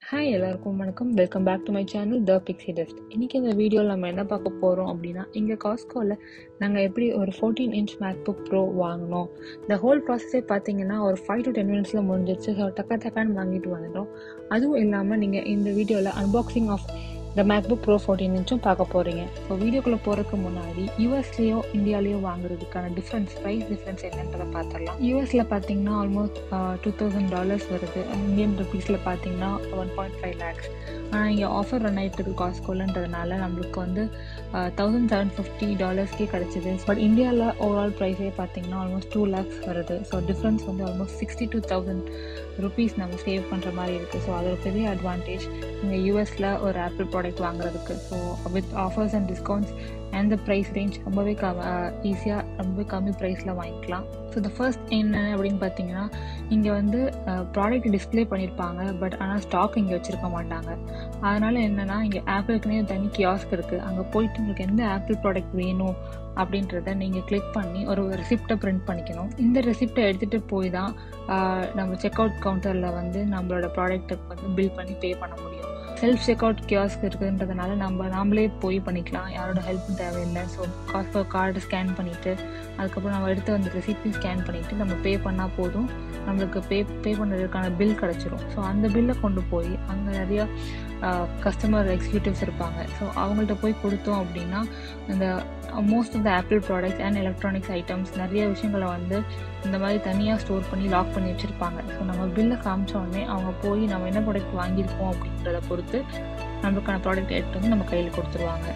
hi எல்லாருக்கும் வணக்கம் welcome back to my channel the pixie test இன்றைக்கி இந்த வீடியோவில் நம்ம என்ன பார்க்க போகிறோம் அப்படின்னா இங்கே காஸ்கோவில் நாங்கள் எப்படி ஒரு ஃபோர்டீன் இன்ச் மேக்புக் ப்ரோ வாங்கினோம் இந்த ஹோல் ப்ராசஸே பார்த்தீங்கன்னா ஒரு ஃபைவ் டு டென் மினிட்ஸில் முடிஞ்சிருச்சு ஸோ டக்கா டக்கான்னு வாங்கிட்டு வந்துட்டோம் அதுவும் இல்லாமல் நீங்கள் இந்த வீடியோவில் அன்பாக்சிங் ஆஃப் இந்த மேக்புக் ப்ரோ ஃபோர்டீன் இன்ச்சும் பார்க்க போகிறீங்க ஸோ வீடியோக்குள்ளே போகிறதுக்கு முன்னாடி யூஎஸ்லேயோ இந்தியாலேயோ வாங்குறதுக்கான டிஃப்ரென்ஸ் ப்ரைஸ் டிஃப்ரென்ஸ் என்னன்றதை பார்த்துடலாம் யூஎஸில் பார்த்தீங்கன்னா ஆல்மோஸ்ட் டூ தௌசண்ட் டாலர்ஸ் வருது இந்தியன் ருபீஸில் பார்த்தீங்கன்னா ஒன் பாயிண்ட் ஃபைவ் லேக்ஸ் ஆனால் இங்கே ஆஃபர் ரன் ஆகிட்டு இருக்கு காஸ்கோலன்றதுனால நம்மளுக்கு வந்து தௌசண்ட் செவன் ஃபிஃப்டி டாலர்ஸ்க்கே கிடச்சிது பட் இந்தியாவில் ஓவரால் ப்ரைஸே பார்த்தீங்கன்னா ஆல்மோஸ்ட் டூ லேக்ஸ் வருது ஸோ டிஃப்ரென்ஸ் வந்து almost sixty two thousand rupees நம்ம சேவ் பண்ணுற மாதிரி இருக்குது ஸோ அது ஒரு பெரிய அட்வான்டேஜ் இங்கே யூஎஸில் ஒரு ஆப்பிள் ப்ராடக்ட் வாங்குறதுக்கு so with offers and discounts and the price range ரொம்பவே க ஈஸியாக ரொம்பவே கம்மி ப்ரைஸில் வாங்கிக்கலாம் ஸோ த ஃபர்ஸ்ட் என்ன அப்படின்னு பார்த்தீங்கன்னா இங்கே வந்து ப்ராடக்ட் டிஸ்பிளே பண்ணியிருப்பாங்க பட் ஆனால் ஸ்டாக் இங்கே வச்சுருக்க மாட்டாங்க அதனால் என்னென்னா இங்கே ஆப்பிளுக்குனே தனி கியாஸ்க் இருக்குது அங்கே போயிட்டு உங்களுக்கு எந்த ஆப்பிள் ப்ராடக்ட் வேணும் அப்படின்றத நீங்கள் கிளிக் பண்ணி ஒரு ரெசிப்டை பிரிண்ட் பண்ணிக்கணும் இந்த ரெசிப்டை எடுத்துகிட்டு போய் தான் நம்ம செக் அவுட் கவுண்டரில் வந்து நம்மளோட ப்ராடக்ட்டுக்கு வந்து பில் பண்ணி பே பண்ண முடியும் செல்ஃப் செக் அவுட் கியாஸ்க் இருக்குன்றதுனால நம்ம நாமளே போய் பண்ணிக்கலாம் யாரோட ஹெல்ப்பும் தேவையில்லை ஸோ காஸ்ட் கார்டு ஸ்கேன் பண்ணிவிட்டு அதுக்கப்புறம் நம்ம எடுத்து அந்த ரெசிப்டையும் ஸ்கேன் பண்ணிவிட்டு நம்ம பே பண்ணால் போதும் நம்மளுக்கு பே பே பண்ணுறதுக்கான பில் கிடச்சிரும் ஸோ அந்த பில்லை கொண்டு போய் அங்கே நிறையா கஸ்டமர் எக்ஸிக்யூட்டிவ்ஸ் இருப்பாங்க ஸோ அவங்கள்ட்ட போய் கொடுத்தோம் அப்படின்னா இந்த most of the Apple products and electronics items நிறைய விஷயங்களை வந்து இந்த மாதிரி தனியாக ஸ்டோர் பண்ணி லாக் பண்ணி வச்சுருப்பாங்க ஸோ நம்ம பில்லை காமிச்ச உடனே அவங்க போய் நம்ம என்ன ப்ராடக்ட் வாங்கியிருக்கோம் அப்படின்றத பொறுத்து நம்மளுக்கான ப்ராடக்ட் எடுத்து வந்து நம்ம கையில் கொடுத்துருவாங்க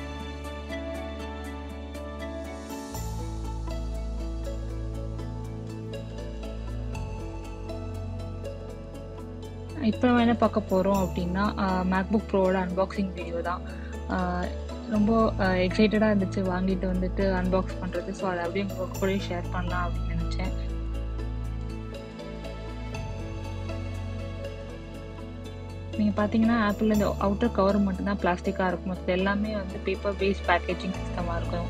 இப்போ நம்ம என்ன பார்க்க போகிறோம் அப்படின்னா மேக்புக் ப்ரோவோட அன்பாக்சிங் வீடியோ தான் ரொம்ப எக்ஸைட்டடாக இருந்துச்சு வாங்கிட்டு வந்துட்டு அன்பாக்ஸ் பண்ணுறது ஸோ அதை அப்படியே உங்கள் கூட ஷேர் பண்ணலாம் அப்படின்னு நினச்சேன் நீங்கள் பார்த்தீங்கன்னா ஆப்பிளில் இந்த அவுட்டர் கவர் மட்டும்தான் பிளாஸ்டிக்காக இருக்கும் மற்ற எல்லாமே வந்து பேப்பர் பேஸ்ட் பேக்கேஜிங் சிஸ்டமாக இருக்கும்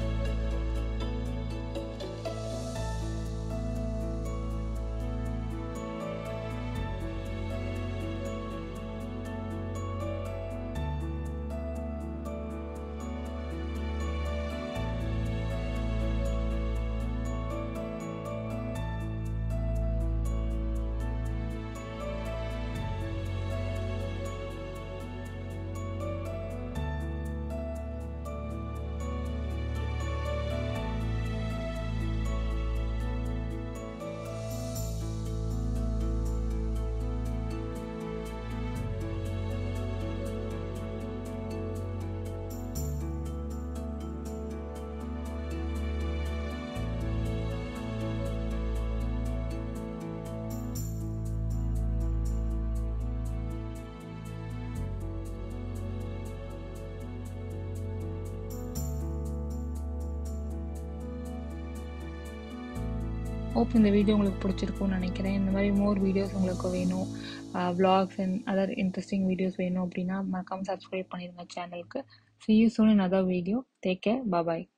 ஹோப் இந்த வீடியோ உங்களுக்கு பிடிச்சிருக்கும்னு நினைக்கிறேன் இந்த மாதிரி மோர் வீடியோஸ் உங்களுக்கு வேணும் vlogs and other interesting videos வேணும் அப்படின்னா மறக்காமல் சப்ஸ்கிரைப் பண்ணிடுங்க சேனலுக்கு see you soon in other video take care bye